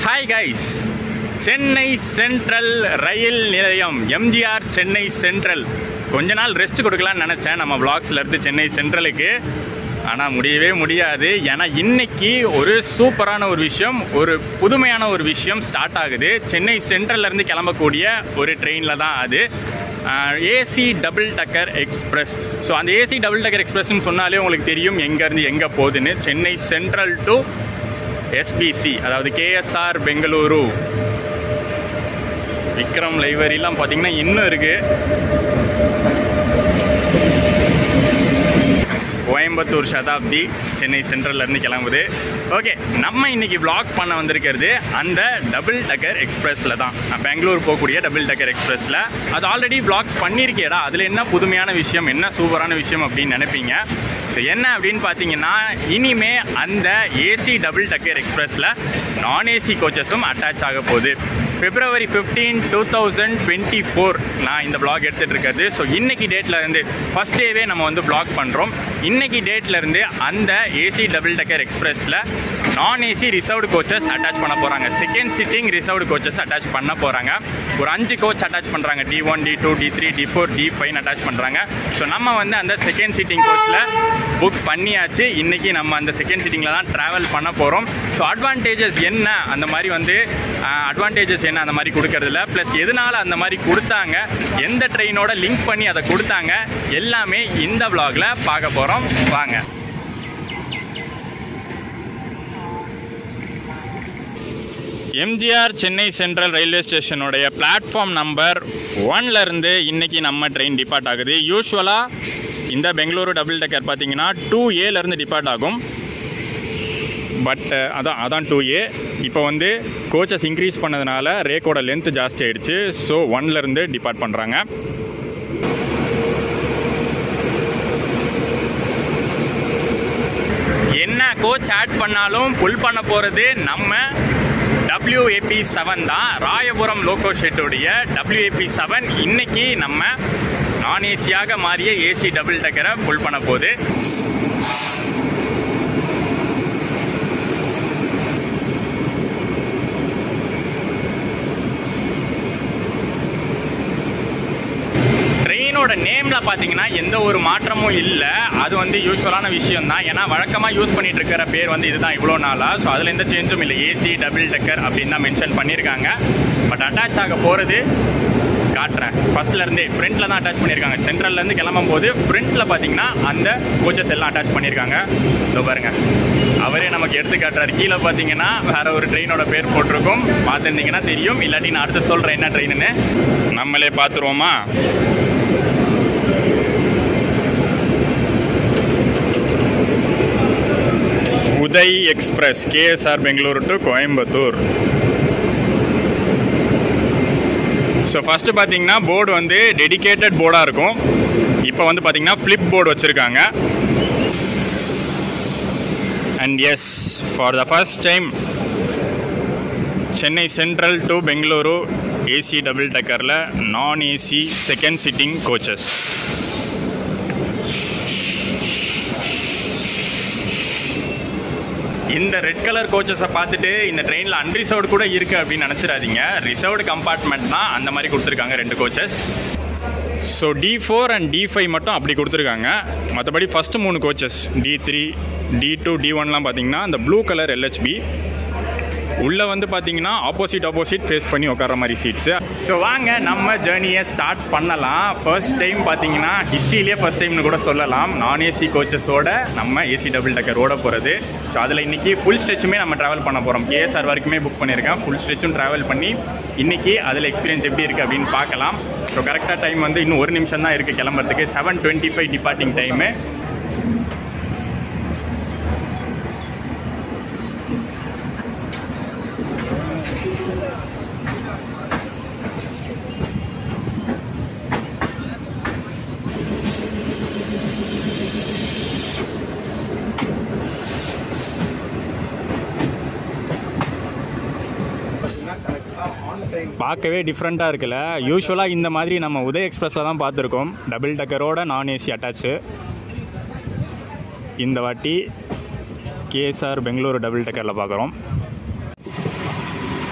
Hi guys Chennai central ரயில் நிலையம் MGR Chennai central கொஞ்ச நாள் ரெஸ்ட் கொடுக்கலான்னு நினச்சேன் நம்ம vlogsல இருந்து சென்னை சென்ட்ரலுக்கு ஆனால் முடியவே முடியாது ஏன்னா இன்னைக்கு ஒரு சூப்பரான ஒரு விஷயம் ஒரு புதுமையான ஒரு விஷயம் ஸ்டார்ட் ஆகுது சென்னை சென்ட்ரல்ல இருந்து கிளம்பக்கூடிய ஒரு ட்ரெயினில் தான் அது AC double decker express so அந்த ஏசி டபுள் டக்கர் எக்ஸ்பிரஸ்னு சொன்னாலே உங்களுக்கு தெரியும் எங்கேருந்து எங்கே போகுதுன்னு சென்னை சென்ட்ரல் டு எஸ்பிசி அதாவது கேஎஸ்ஆர் பெங்களூரு விக்ரம் லைவரிலாம் பார்த்தீங்கன்னா இன்னும் இருக்குது கோயம்புத்தூர் சதாப்தி சென்னை சென்ட்ரல்ல இருந்து கிளம்புது ஓகே நம்ம இன்னைக்கு vlog பண்ண வந்திருக்கிறது அந்த டபுள் டக்கர் எக்ஸ்பிரஸில் தான் பெங்களூர் போகக்கூடிய டபுள் டக்கர் எக்ஸ்பிரஸில் அது ஆல்ரெடி vlogs பண்ணியிருக்கேடா அதில் என்ன புதுமையான விஷயம் என்ன சூப்பரான விஷயம் அப்படின்னு நினைப்பீங்க ஸோ என்ன அப்படின்னு பார்த்தீங்கன்னா இனிமே அந்த ஏசி டபுள் டக்கர் எக்ஸ்பிரஸில் நான் ஏசி கோச்சஸும் அட்டாச் ஆக போகுது February fifteen two thousand twenty four நான் இந்த vlog எடுத்துகிட்டு இருக்கிறது ஸோ இன்னைக்கு டேட்ல இருந்து ஃபஸ்ட் டேவே நம்ம வந்து vlog பண்ணுறோம் இன்னைக்கு டேட்ல இருந்து அந்த ஏசி டபுள் டக்கர் எக்ஸ்பிரஸில் நான் ஏசி ரிசர்வ்டு கோச்சஸ் அட்டாச் பண்ண போகிறாங்க second sitting reserved coaches attach பண்ண போகிறாங்க ஒரு அஞ்சு கோச் அட்டாச் பண்ணுறாங்க D one D two D three D four D five attach பண்ணுறாங்க ஸோ நம்ம வந்து அந்த செகண்ட் சிட்டிங் கோச்சில் புக் பண்ணியாச்சு இன்னைக்கு நம்ம அந்த செகண்ட் சிட்டிங்கில் தான் ட்ராவல் பண்ண போகிறோம் ஸோ அட்வான்டேஜஸ் என்ன அந்த மாதிரி வந்து அட்வான்டேஜஸ் என்ன அந்த மாதிரி கொடுக்கறதில்ல ப்ளஸ் எதனால அந்த மாதிரி கொடுத்தாங்க எந்த ட்ரெயினோட லிங்க் பண்ணி அதை கொடுத்தாங்க எல்லாமே இந்த vlogல பார்க்க போகிறோம் வாங்க எம்ஜிஆர் சென்னை சென்ட்ரல் ரயில்வே ஸ்டேஷனுடைய பிளாட்ஃபார்ம் நம்பர் ஒன்லேருந்து இன்னைக்கு நம்ம ட்ரெயின் டிபார்ட் ஆகுது யூஸ்வலாக இந்த பெங்களூரு டபுள் டக்கர் பார்த்தீங்கன்னா டூ ஏலேருந்து டிபார்ட் ஆகும் பட் அதான் அதான் டூ ஏ இப்போ வந்து கோச்சஸ் இன்க்ரீஸ் பண்ணதுனால ரேக்கோட லென்த் ஜாஸ்தி ஆயிடுச்சு ஸோ ஒன்லேருந்து டிபார்ட் பண்ணுறாங்க என்ன கோச் ஆட் பண்ணாலும் புல் பண்ண போகிறது நம்ம WAP செவன் தான் ராயபுரம் லோகோ ஷெட்டுடைய WAP செவன் இன்னைக்கு நம்ம நான் ஏசியாக மாறிய ஏசி டபுள் டக்கரை புல் பண்ண போகுது ட்ரெயினோட நேமில் பார்த்தீங்கன்னா எந்த ஒரு மாற்றமும் இல்லை அது வந்து யூஸ்வலான விஷயம் தான் ஏன்னா வழக்கமாக யூஸ் பண்ணிட்டு இருக்கிற பேர் வந்து இதுதான் இவ்வளோ நாளாக ஸோ அதில் எந்த சேஞ்சும் இல்லை ஏசி டபுள் டக்கர் அப்படின்னு தான் மென்ஷன் பண்ணியிருக்காங்க பட் அட்டாச் ஆக போகிறது காட்டுறேன் ஃபர்ஸ்ட்ல இருந்தே ஃப்ரண்ட்ல தான் அட்டாச் பண்ணியிருக்காங்க சென்ட்ரல்ல இருந்து கிளம்பும் போது ஃப்ரண்ட்ல பார்த்தீங்கன்னா அந்த கோச்சஸ் எல்லாம் அட்டாச் பண்ணியிருக்காங்க இதோ பாருங்க அவரே நமக்கு எடுத்து காட்டுறாரு கீழே பார்த்தீங்கன்னா வேற ஒரு ட்ரெயினோட பேர் போட்டிருக்கும் பார்த்துருந்தீங்கன்னா தெரியும் இல்லாட்டி நான் அடுத்து சொல்றேன் என்ன ட்ரெயின்னு நம்மளே பார்த்துருவோமா Uday express KSR Bengaluru to Coimbatore so first பார்த்தீங்கன்னா போர்டு வந்து டெடிகேட்டட் போர்டாக இருக்கும் இப்போ வந்து பார்த்தீங்கன்னா ஃப்ளிப் போர்டு வச்சுருக்காங்க and as for the first time Chennai central to Bengaluru AC double டக்கரில் நான் ஏசி செகண்ட் சிட்டிங் கோச்சஸ் இந்த ரெட் கலர் கோச்சஸை பார்த்துட்டு இந்த ட்ரெயினில் அன்ரிசர்வ்டு கூட இருக்குது அப்படின்னு நினச்சிடாதீங்க ரிசர்வ்டு கம்பார்ட்மெண்ட் தான் அந்த மாதிரி கொடுத்துருக்காங்க ரெண்டு coaches so D four and D five மட்டும் அப்படி கொடுத்துருக்காங்க மற்றபடி ஃபஸ்ட்டு மூணு coaches D three D two D ஒன்லாம் பார்த்தீங்கன்னா அந்த ப்ளூ கலர் எல்ஹெச்பி உள்ளே வந்து பார்த்தீங்கன்னா ஆப்போசிட் ஆப்போசிட் ஃபேஸ் பண்ணி உட்கார மாதிரி சீட்ஸு ஸோ வாங்க நம்ம ஜேர்னியை ஸ்டார்ட் பண்ணலாம் ஃபர்ஸ்ட் டைம் பார்த்தீங்கன்னா ஹிஸ்ட்ரியிலே ஃபர்ஸ்ட் டைம்னு கூட சொல்லலாம் நான் ஏசி கோச்சஸோட நம்ம ஏசி டபுள் டக்கர் ஓட போகிறது ஸோ அதில் இன்னைக்கு ஃபுல் ஸ்ட்ரெச்சுமே நம்ம ட்ராவல் பண்ண போகிறோம் கேஎஸ்ஆர் வரைக்குமே புக் பண்ணியிருக்கேன் ஃபுல் ஸ்ட்ரெச்சும் ட்ராவல் பண்ணி இன்னைக்கு அதில் எக்ஸ்பீரியன்ஸ் எப்படி இருக்குது அப்படின்னு பார்க்கலாம் ஸோ கரெக்டாக டைம் வந்து இன்னும் ஒரு நிமிஷம் தான் இருக்குது கிளம்புறதுக்கு seven twenty five departing time பார்க்கவே டிஃப்ரெண்ட்டாக இருக்குல்ல யூஸ்வலாக இந்த மாதிரி நம்ம உதய் எக்ஸ்பிரஸில் தான் பார்த்துருக்கோம் டபுள் டக்கரோட நான் ஏசி அட்டாச்சு இந்த வாட்டி கேஎஸ்ஆர் பெங்களூரு டபுள் டக்கரில் பார்க்குறோம்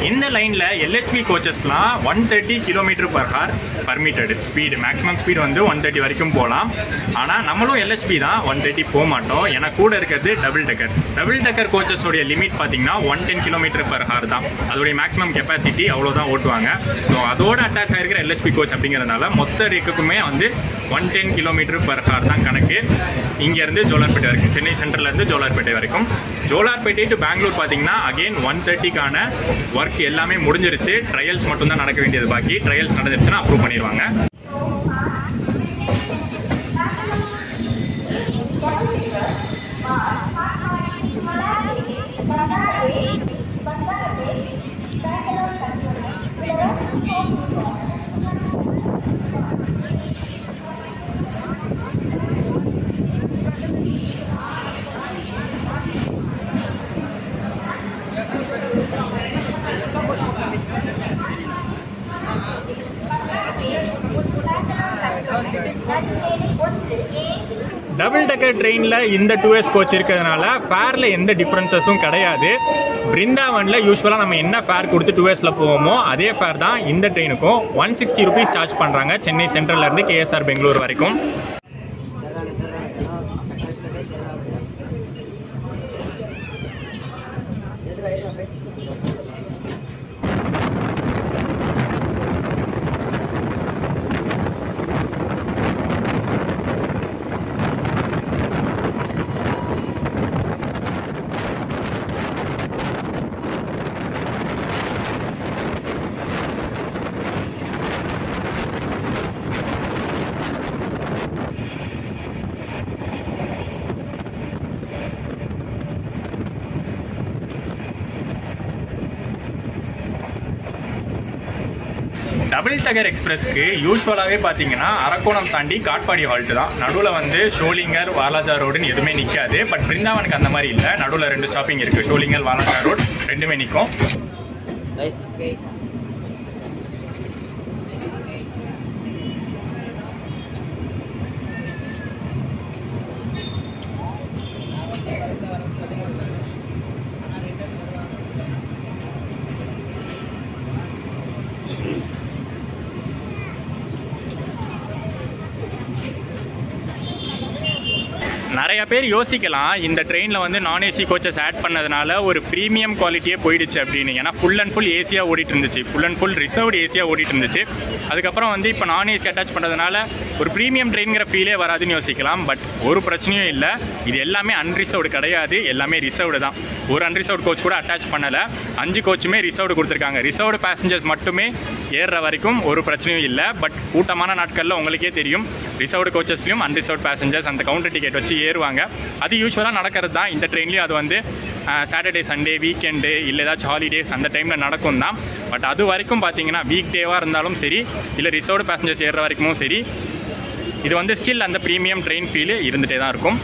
இந்த லைனில் எல்ஹெச்பி கோச்சஸ்லாம் one thirty kilometre per hour permitted speed maximum speed வந்து ஒன் தேர்ட்டி வரைக்கும் போகலாம் ஆனால் நம்மளும் எல்ஹெச்பி தான் ஒன் தேர்ட்டி போக மாட்டோம் ஏன்னா கூட இருக்கிறது டபுள் டக்கர் டபுள் டக்கர் கோச்சஸோடைய லிமிட் பார்த்தீங்கன்னா one ten kilometre per hour தான் அதோடைய மேக்ஸிமம் கெப்பாசிட்டி அவ்வளோதான் ஓட்டுவாங்க ஸோ அதோட அட்டாச் ஆகிருக்கிற எல்ஹெச்பி கோச் அப்படிங்கிறதுனால மொத்த ரேக்குக்குமே வந்து one ten kilometre per hour தான் கணக்கு இங்கேருந்து ஜோலார்பேட்டை வரைக்கும் சென்னை சென்ட்ரல்லேருந்து ஜோலார்பேட்டை வரைக்கும் ஜோலார்பேட்டை டு பெங்களூர் பார்த்தீங்கன்னா அகெயின் ஒன் தேர்ட்டிக்கான ஒர்க் எல்லாமே முடிஞ்சிருச்சு ட்ரையல்ஸ் மட்டும்தான் நடக்க வேண்டியது பாக்கி ட்ரையல்ஸ் நடந்துருச்சுன்னா அப்ரூவ் பண்ணிடுவாங்க டபுள் டக்கர் ட்ரெயினில் இந்த டூ எஸ் கோச் இருக்கிறதுனால ஃபேரில் எந்த டிஃப்ரென்சஸும் கிடையாது பிருந்தாவனில் யூஸ்வலாக நம்ம என்ன ஃபேர் கொடுத்து டூ எஸில் போவோமோ அதே ஃபேர் தான் இந்த ட்ரெயினுக்கும் ஒன் சிக்ஸ்டி ருபீஸ் சார்ஜ் பண்ணுறாங்க சென்னை சென்ட்ரல்லேருந்து கேஎஸ்ஆர் பெங்களூர் வரைக்கும் டபுள் டகர் எக்ஸ்பிரஸ்க்கு யூஸ்வலாகவே பார்த்தீங்கன்னா அரக்கோணம் தாண்டி காட்பாடி ஹால்ட் தான் நடுவில் வந்து ஷோலிங்கர் வாலாஜா ரோடுன்னு எதுவுமே நிற்காது பட் பிருந்தாவனுக்கு அந்த மாதிரி இல்லை நடுவில் ரெண்டு ஸ்டாப்பிங் இருக்குது ஷோலிங்கர் வாலாஜா ரோட் ரெண்டுமே நிற்கும் Guys, okay. நிறைய பேர் யோசிக்கலாம் இந்த ட்ரெயினில் வந்து நான் ஏசி கோச்சஸ் ஆட் பண்ணதுனால ஒரு ப்ரீமியம் குவாலிட்டியே போயிடுச்சு அப்படின்னு ஏன்னா ஃபுல் அண்ட் ஃபுல் ஏசியாக ஓடிட்டு இருந்துச்சு ஃபுல் அண்ட் ஃபுல் ரிசர்வ்டு ஏசியாக ஓடிட்டு இருந்துச்சு அதுக்கப்புறம் வந்து இப்போ நான் ஏசி அட்டாச் பண்ணுறதுனால ஒரு ப்ரீமியம் ட்ரெயின்ங்கிற ஃபீலே வராதுன்னு யோசிக்கலாம் பட் ஒரு பிரச்சனையும் இல்லை இது எல்லாமே அன்ரிசர்வ்டு கிடையாது எல்லாமே ரிசர்வ்டு தான் ஒரு அன்ரிசர்வ்டு கோச் கூட அட்டாச் பண்ணலை அஞ்சு கோச்சுமே ரிசர்வ்டு கொடுத்துருக்காங்க ரிசர்வ்டு பேசஞ்சர்ஸ் மட்டுமே ஏறுற வரைக்கும் ஒரு பிரச்சனையும் இல்லை பட் கூட்டமான நாட்களில் உங்களுக்கே தெரியும் ரிசர்வ்டு கோச்சஸ்லையும் அன்ரிசர்வ்டு பேசஞ்சர்ஸ் அந்த கவுண்டர் டிக்கெட் வச்சு ஏறுவாங்க அது யூஸ்வலாக நடக்கிறது தான் இந்த ட்ரெயின்லேயும் அது வந்து சாட்டர்டே சண்டே வீக்கெண்டு இல்லை ஏதாச்சும் ஹாலிடேஸ் அந்த டைமில் நடக்கும் தான் பட் அது வரைக்கும் பார்த்தீங்கன்னா வீக் டேவாக இருந்தாலும் சரி இல்லை ரிசர்வ்டு பேசஞ்சர்ஸ் ஏறுற வரைக்கும் சரி இது வந்து ஸ்டில் அந்த ப்ரீமியம் ட்ரெயின் ஃபீல் இருந்துகிட்டே தான் இருக்கும்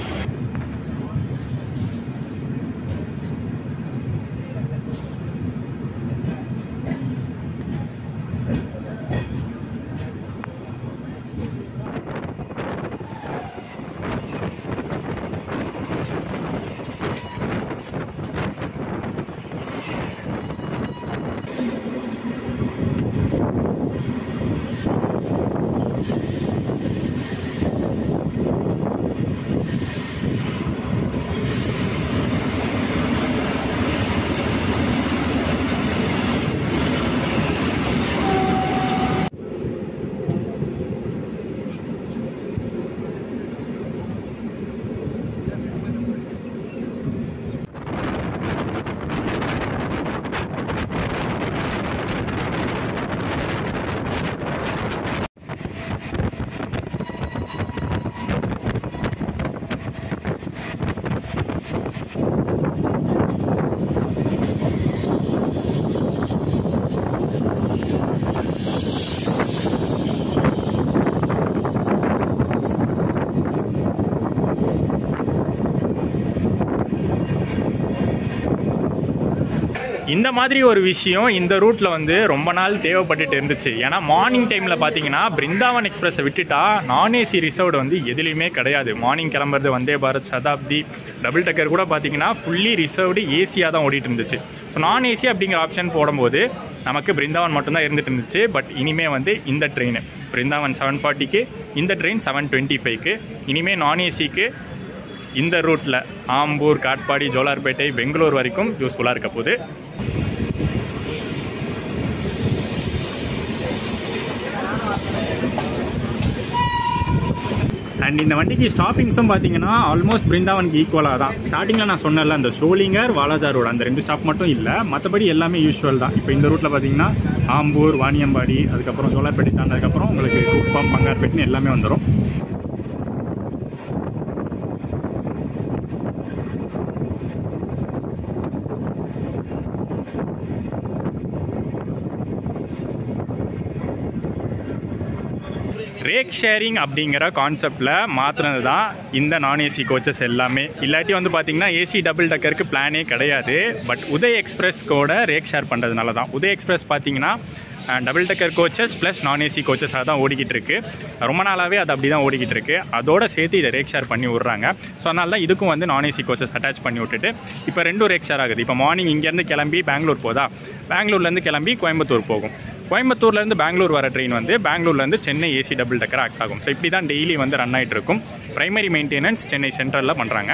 இந்த மாதிரி ஒரு விஷயம் இந்த ரூட்ல வந்து ரொம்ப நாள் தேவைப்பட்டுட்டு இருந்துச்சு ஏன்னா மார்னிங் டைம்ல பாத்தீங்கன்னா பிருந்தாவன் எக்ஸ்பிரஸை விட்டுட்டா நான் ஏசி ரிசர்வ்டு வந்து எதுலையுமே கிடையாது மார்னிங் கிளம்புறது வந்தே பாரத் சதாப்தி டபுள் டக்கர் கூட பாத்தீங்கன்னா ஃபுல்லி ரிசர்வ்டு ஏசியாக தான் ஓடிட்டு இருந்துச்சு ஸோ நான் ஏசி அப்படிங்கிற ஆப்ஷன் போடும்போது நமக்கு பிருந்தாவன் மட்டும்தான் இருந்துட்டு இருந்துச்சு பட் இனிமே வந்து இந்த ட்ரெயின் பிருந்தாவன் செவன் ஃபார்ட்டிக்கு இந்த ட்ரெயின் செவன் டுவெண்ட்டி ஃபைவ்க்கு இனிமே நான் ஏசிக்கு இந்த ரூட்டில் ஆம்பூர் காட்பாடி ஜோலார்பேட்டை பெங்களூர் வரைக்கும் யூஸ்ஃபுல்லாக இருக்க போகுது அண்ட் இந்த வண்டிக்கு ஸ்டாப்பிங்ஸும் பார்த்தீங்கன்னா ஆல்மோஸ்ட் பிருந்தாவனுக்கு ஈக்குவலாக தான் ஸ்டார்டிங்கில் நான் சொன்னல அந்த சோலிங்கர் வாலாஜா ரோடு அந்த ரெண்டு ஸ்டாப் மட்டும் இல்லை மற்றபடி எல்லாமே யூஸ்வல் தான் இப்போ இந்த ரூட்டில் பார்த்தீங்கன்னா ஆம்பூர் வாணியம்பாடி அதுக்கப்புறம் ஜோலார்பேட்டை தாண்டதுக்கப்புறம் உங்களுக்கு குப்பம் பங்கார்பேட்னு எல்லாமே வந்துடும் ரேக் ஷேரிங் அப்படிங்கிற கான்செப்டில் மாற்றினது தான் இந்த நான் ஏசி கோச்சஸ் எல்லாமே இல்லாட்டி வந்து பார்த்தீங்கன்னா ஏசி டபுள் டக்கருக்கு பிளானே கிடையாது பட் உதய் எக்ஸ்பிரஸ் கூட ரேக் ஷேர் பண்ணுறதுனால தான் உதய் எக்ஸ்பிரஸ் பார்த்தீங்கன்னா double decker coaches plus non AC கோச்சஸாக தான் ஓடிக்கிட்டு இருக்கு ரொம்ப நாளாகவே அது அப்படி தான் ஓடிக்கிட்டு இருக்கு அதோட சேர்த்து இதை ரேக் ஷேர் பண்ணி விட்றாங்க ஸோ அதனால தான் இதுக்கும் வந்து நான் ஏசி கோச்சஸ் அட்டாச் பண்ணி விட்டுட்டு இப்போ ரெண்டும் ரேக் ஷேர் ஆகுது இப்போ மார்னிங் இங்கேருந்து கிளம்பி பெங்களூர் போதா பெங்களூர்லேருந்து கிளம்பி கோயம்புத்தூர் போகும் கோயம்புத்தூர்லேருந்து பெங்களூர் வர ட்ரெயின் வந்து பெங்களூர்லேருந்து சென்னை ஏசி டபுள் டக்கர் ஆக்ட் ஆகும் ஸோ இப்படி தான் டெய்லி வந்து ரன் ஆகிட்டு இருக்கும் பிரைமரி மெயின்டெனன்ஸ் சென்னை சென்ட்ரலில் பண்ணுறாங்க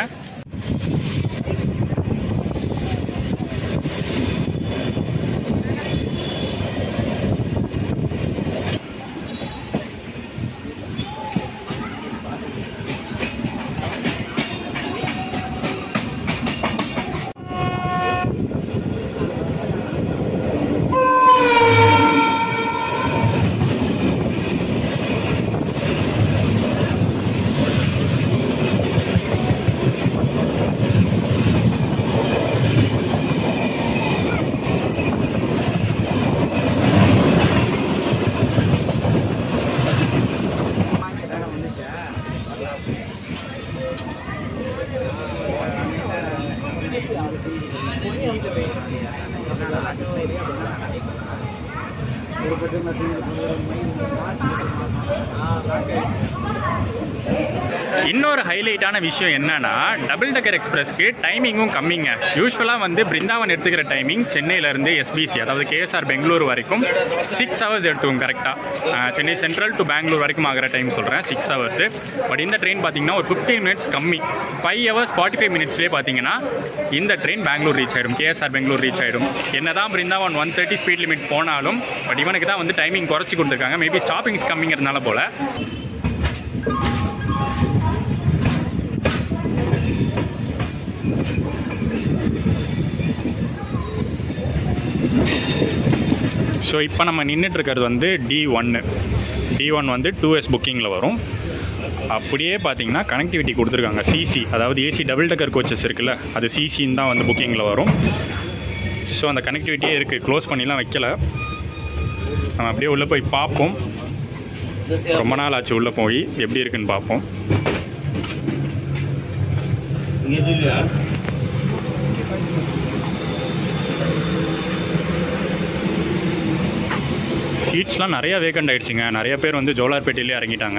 இன்னொரு ஹைலைட்டான விஷயம் என்னன்னா டபுள் டக்கர் எக்ஸ்பிரஸ்க்கு டைமிங்கும் கம்மிங்க யூஸ்வலாக வந்து பிருந்தாவன் எடுத்துக்கிற டைமிங் சென்னையிலேருந்து எஸ்பிசி அதாவது கேஎஸ்ஆர் பெங்களூர் வரைக்கும் சிக்ஸ் ஹவர்ஸ் எடுத்துக்கும் கரெக்டாக சென்னை சென்ட்ரல் டு பெங்களூர் வரைக்கும் ஆகிற டைம் சொல்கிறேன் சிக்ஸ் ஹவர்ஸ் பட் இந்த ட்ரெயின் பார்த்தீங்கன்னா ஒரு ஃபிஃப்டீன் மினிட்ஸ் கம்மி ஃபைவ் ஹவர்ஸ் ஃபார்ட்டி ஃபைவ் மினிட்ஸ்லேயே பார்த்தீங்கன்னா இந்த ட்ரெயின் பெங்களூர் ரீச் ஆயிடும் கேஎஸ்ஆர் பெங்களூர் ரீச் ஆயிடும் என்னதான் Brindavan one thirty speed limit போனாலும் பட் இவனுக்கு தான் வந்து டைமிங் குறைச்சி கொடுத்துருக்காங்க மேபி ஸ்டாப்பிங்ஸ் கம்மிங்கிறதுனால போல ஸோ இப்போ நம்ம நின்றுட்டு இருக்கிறது வந்து டி ஒன்று டி ஒன் வந்து டூ எஸ் புக்கிங்கில் வரும் அப்படியே பார்த்தீங்கன்னா கனெக்டிவிட்டி கொடுத்துருக்காங்க சிசி அதாவது ஏசி டபுள் டக்கர் கோச்சஸ் இருக்குல்ல அது சிசின்னு தான் வந்து புக்கிங்கில் வரும் ஸோ அந்த கனெக்டிவிட்டியே இருக்குது க்ளோஸ் பண்ணிலாம் வைக்கல நம்ம அப்படியே உள்ளே போய் பார்ப்போம் ரொம்ப நாள் ஆச்சு உள்ளே போய் எப்படி இருக்குன்னு பார்ப்போம் சீட்ஸ்லாம் நிறைய வேக்கண்ட் ஆயிடுச்சுங்க நிறைய பேர் வந்து ஜோலார்பேட்டையிலே இறங்கிட்டாங்க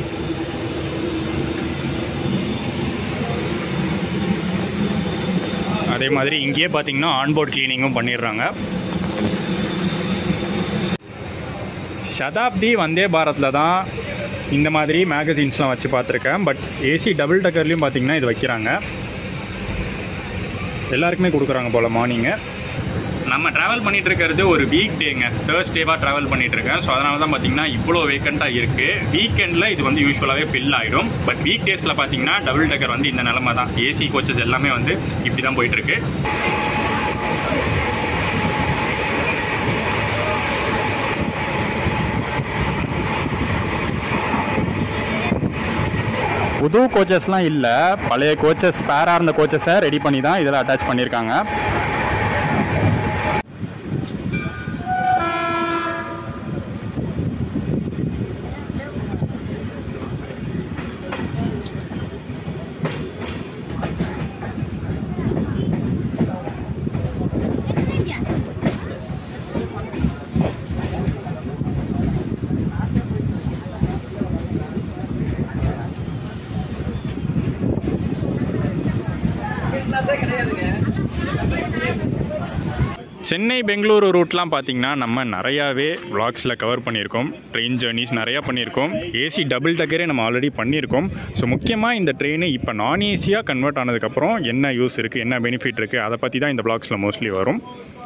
அதே மாதிரி இங்கேயே பார்த்தீங்கன்னா ஆன்போர்ட் கிளீனிங்கும் பண்ணிடுறாங்க சதாப்தி வந்தே பாரத்தில் தான் இந்த மாதிரி மேகசின்ஸ்லாம் வச்சு பார்த்துருக்கேன் பட் ஏசி டபுள் டக்கர்லேயும் பார்த்தீங்கன்னா இது வைக்கிறாங்க எல்லாருக்குமே கொடுக்குறாங்க போல் மார்னிங்கு நம்ம ட்ராவல் பண்ணிட்டு இருக்கிறது ஒரு வீக் டேங்க தேர்ஸ்டேவாக ட்ராவல் பண்ணிட்டு இருக்கேன் ஸோ அதனால தான் பார்த்தீங்கன்னா இவ்வளோ வேக்கண்ட்டாக இருக்குது வீக்கெண்டில் இது வந்து யூஸ்வலாகவே ஃபில் ஆகிடும் பட் வீக் டேஸில் பார்த்தீங்கன்னா டபுள் டக்கர் வந்து இந்த நிலமை தான் ஏசி கோச்சஸ் எல்லாமே வந்து இப்படி தான் போயிட்டுருக்கு புது கோச்சஸ்லாம் இல்லை பழைய கோச்சஸ் ஸ்பேராக இருந்த கோச்சஸை ரெடி பண்ணி தான் இதில் அட்டாச் பண்ணியிருக்காங்க சென்னை பெங்களூரு ரூட்லாம் பார்த்தீங்கன்னா நம்ம நிறையாவே vlogsல கவர் பண்ணியிருக்கோம் ட்ரெயின் ஜேர்னிஸ் நிறையா பண்ணியிருக்கோம் ஏசி டபுள் டக்கரே நம்ம ஆல்ரெடி பண்ணியிருக்கோம் ஸோ முக்கியமாக இந்த ட்ரெயின் இப்போ நான் ஏசியாக கன்வெர்ட் ஆனதுக்கப்புறம் என்ன யூஸ் இருக்குது என்ன பெனிஃபிட் இருக்குது அதை பற்றி தான் இந்த vlogsல மோஸ்ட்லி வரும்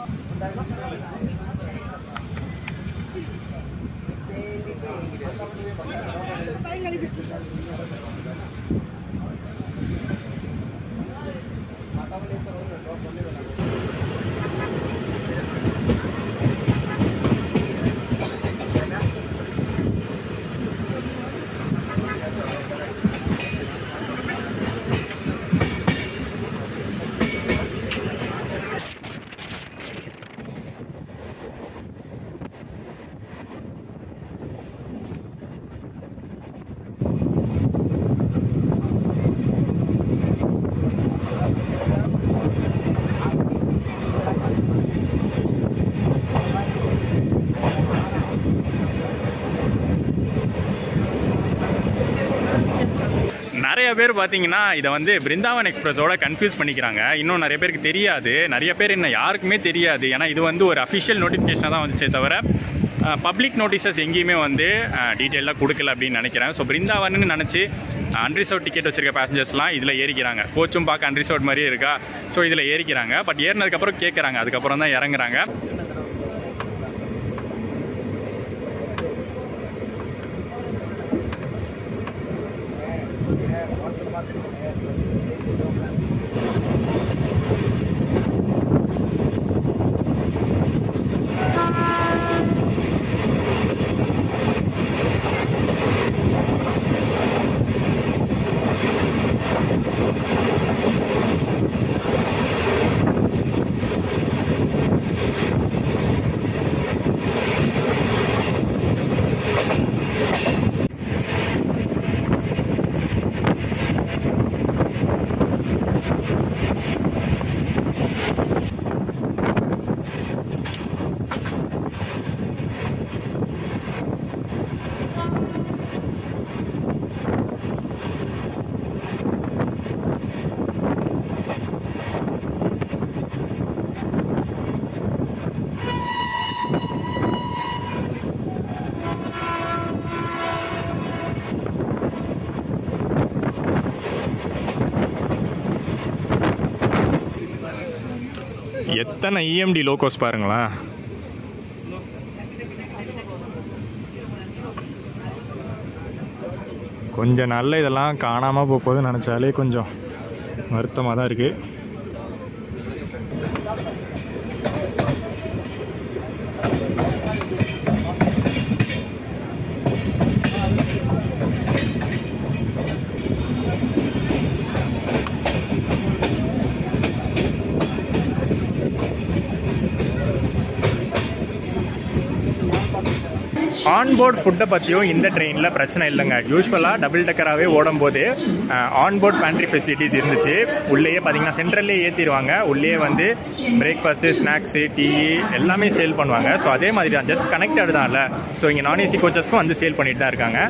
நிறைய பேர் பார்த்தீங்கன்னா இதை வந்து பிருந்தாவன் எக்ஸ்பிரஸோட கன்ஃபியூஸ் பண்ணிக்கிறாங்க இன்னும் நிறைய பேருக்கு தெரியாது நிறைய பேர் என்ன யாருக்குமே தெரியாது ஏன்னா இது வந்து ஒரு அஃபிஷியல் நோட்டிஃபிகேஷனாக தான் வந்துச்சே தவிர பப்ளிக் நோட்டீசஸ் எங்கேயுமே வந்து டீட்டெயிலாக கொடுக்கல அப்படின்னு நினைக்கிறேன் ஸோ பிருந்தாவன்னு நினச்சி அன்ரிசர்வ் டிக்கெட் வச்சிருக்க பேசஞ்சர்ஸ்லாம் இதில் ஏறிக்கிறாங்க கோச்சும் பார்க்க அன்ரிசர்வ் மாதிரியே இருக்கா ஸோ இதில் ஏறிக்கிறாங்க பட் ஏறினதுக்கப்புறம் கேட்குறாங்க அதுக்கப்புறம் தான் இறங்குறாங்க எத்தனை இஎம்டி லோகோஸ் பாருங்களேன் கொஞ்சம் நல்ல இதெல்லாம் காணாமல் போக போகுதுன்னு நினச்சாலே கொஞ்சம் வருத்தமாக தான் இருக்குது ஆன்போர்ட் ஃபுட்டை பற்றியும் இந்த ட்ரெயினில் பிரச்சனை இல்லைங்க யூஸ்வலாக டபுள் டக்கராகவே ஓடும்போது ஆன்போர்ட் பேண்ட்ரி ஃபெசிலிட்டிஸ் இருந்துச்சு உள்ளேயே பார்த்தீங்கன்னா சென்ட்ரல்லே ஏற்றிடுவாங்க உள்ளேயே வந்து பிரேக்ஃபாஸ்ட்டு ஸ்நாக்ஸு டீ எல்லாமே சேல் பண்ணுவாங்க ஸோ அதே மாதிரி தான் ஜஸ்ட் கனெக்டட் தான் இல்லை ஸோ இங்கே நான் ஏசி கோச்சஸ்க்கும் வந்து சேல் பண்ணிட்டு தான் இருக்காங்க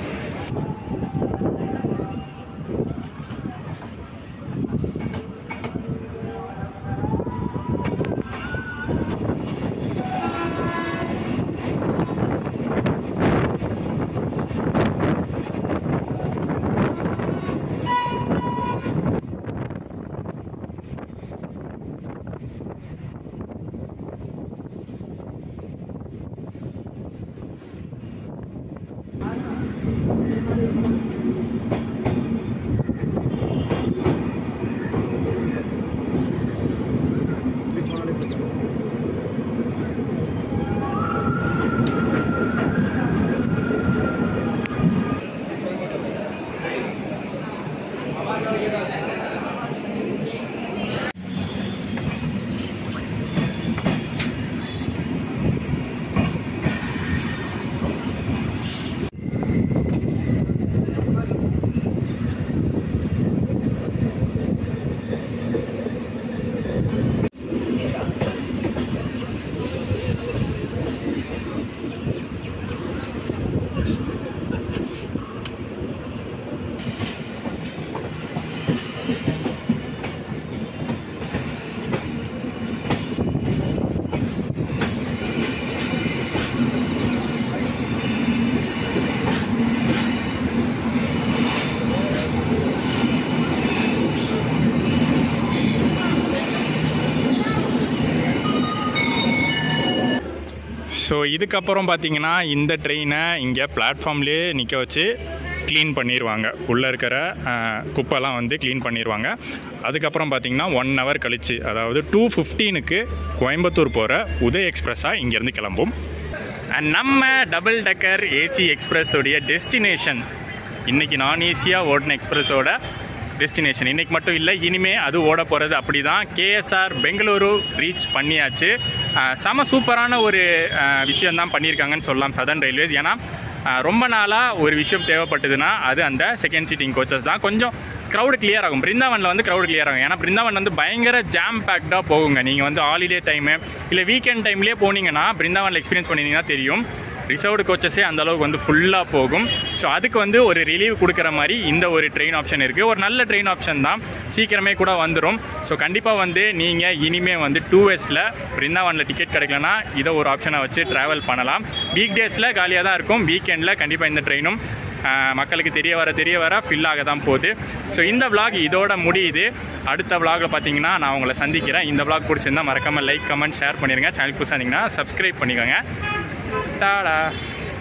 ஸோ இதுக்கப்புறம் பார்த்தீங்கன்னா இந்த ட்ரெயினை இங்கே பிளாட்ஃபார்ம்லேயே நிற்க வச்சு க்ளீன் பண்ணிடுவாங்க உள்ளே இருக்கிற அஹ், குப்பைலாம் வந்து க்ளீன் பண்ணிடுவாங்க அதுக்கப்புறம் பார்த்தீங்கன்னா ஒன் ஹவர் கழிச்சு அதாவது டூ ஃபிஃப்டீனுக்கு கோயம்புத்தூர் போகிற உதய் எக்ஸ்பிரஸாக இங்கேருந்து கிளம்பும் And நம்ம டபுள் டக்கர் ஏசி எக்ஸ்பிரஸோடைய டெஸ்டினேஷன் இன்னைக்கு நான் ஈஸியாக ஓடின எக்ஸ்பிரஸோட டெஸ்டினேஷன் இன்னைக்கு மட்டும் இல்லை இனிமே அது ஓட போகிறது அப்படி தான் கேஎஸ்ஆர் பெங்களூரு ரீச் பண்ணியாச்சு அஹ், செம சூப்பரான ஒரு விஷயம் தான் பண்ணியிருக்காங்கன்னு சொல்லலாம் சதர்ன் ரயில்வேஸ் ஏன்னா அஹ், ரொம்ப நாளாக ஒரு விஷயம் தேவைப்பட்டதுன்னா அது அந்த செகண்ட் சீட்டிங் கோச்சஸ் தான் கொஞ்சம் க்ரௌடு கிளியர் ஆகும் பிருந்தாவனில் வந்து க்ரௌடு கிளியர் ஆகும் ஏன்னா பிருந்தாவன் வந்து பயங்கர ஜாம் பேக்டாக போகுங்க நீங்கள் வந்து ஹாலிடே டைமு இல்லை வீக்கெண்ட் டைம்லேயே போனீங்கன்னா பிருந்தாவனில் எக்ஸ்பீரியன்ஸ் பண்ணிங்கன்னா தெரியும் ரிசர்வ்டு கோச்சஸே அந்த அளவுக்கு வந்து ஃபுல்லாக போகும் ஸோ அதுக்கு வந்து ஒரு ரிலீவ் கொடுக்குற மாதிரி இந்த ஒரு ட்ரெயின் ஆப்ஷன் இருக்குது ஒரு நல்ல ட்ரெயின் ஆப்ஷன் தான் சீக்கிரமே கூட வந்துடும் ஸோ கண்டிப்பாக வந்து நீங்கள் இனிமே வந்து டூ வேஸில் பிருந்தாவனில் டிக்கெட் கிடைக்கலனா இதை ஒரு ஆப்ஷனை வச்சு ட்ராவல் பண்ணலாம் வீக் டேஸில் காலியாக தான் இருக்கும் வீக்கெண்டில் கண்டிப்பாக இந்த ட்ரெயினும் ஆஹ் மக்களுக்கு தெரிய வர தெரிய வர ஃபில் ஆக தான் போகுது ஸோ இந்த vlog இதோட முடியுது அடுத்த vlogல பார்த்தீங்கன்னா நான் உங்களை சந்திக்கிறேன் இந்த vlog பிடிச்சிருந்தா மறக்காமல் லைக் கமெண்ட் ஷேர் பண்ணிடுங்க சேனல் புதுசாக இருந்தீங்கன்னா சப்ஸ்கிரைப் பண்ணிக்கோங்க டாடா